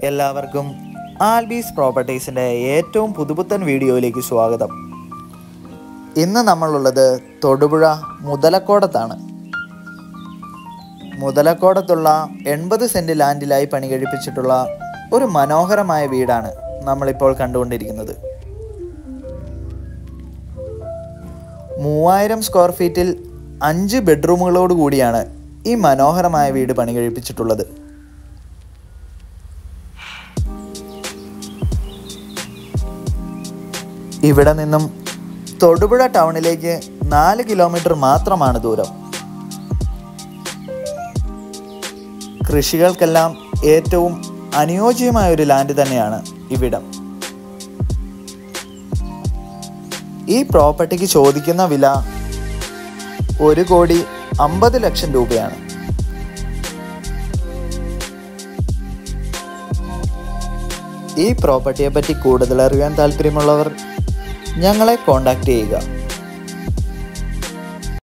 എല്ലാവർക്കും ആൽബീസ് പ്രോപ്പർട്ടീസിൻ്റെ ഏറ്റവും പുതുപുത്തൻ വീഡിയോയിലേക്ക് സ്വാഗതം ഇന്ന് നമ്മളുള്ളത് തൊടുപുഴ മുതലക്കോടത്താണ് മുതലക്കോടത്തുള്ള എൺപത് സെൻറ്റ് ലാൻഡിലായി പണി കഴിപ്പിച്ചിട്ടുള്ള ഒരു മനോഹരമായ വീടാണ് നമ്മളിപ്പോൾ കണ്ടുകൊണ്ടിരിക്കുന്നത് മൂവായിരം സ്ക്വയർ ഫീറ്റിൽ അഞ്ച് ബെഡ്റൂമുകളോട് കൂടിയാണ് ഈ മനോഹരമായ വീട് പണി കഴിപ്പിച്ചിട്ടുള്ളത് ഇവിടെ നിന്നും തൊടുപുഴ ടൗണിലേക്ക് നാല് കിലോമീറ്റർ മാത്രമാണ് ദൂരം കൃഷികൾക്കെല്ലാം ഏറ്റവും അനുയോജ്യമായ ഒരു ലാൻഡ് തന്നെയാണ് ഇവിടം ഈ പ്രോപ്പർട്ടിക്ക് ചോദിക്കുന്ന വില ഒരു കോടി അമ്പത് ലക്ഷം രൂപയാണ് ഈ പ്രോപ്പർട്ടിയെ പറ്റി കൂടുതൽ അറിയാൻ താല്പര്യമുള്ളവർ ഞങ്ങളെ കോൺടാക്റ്റ് ചെയ്യുക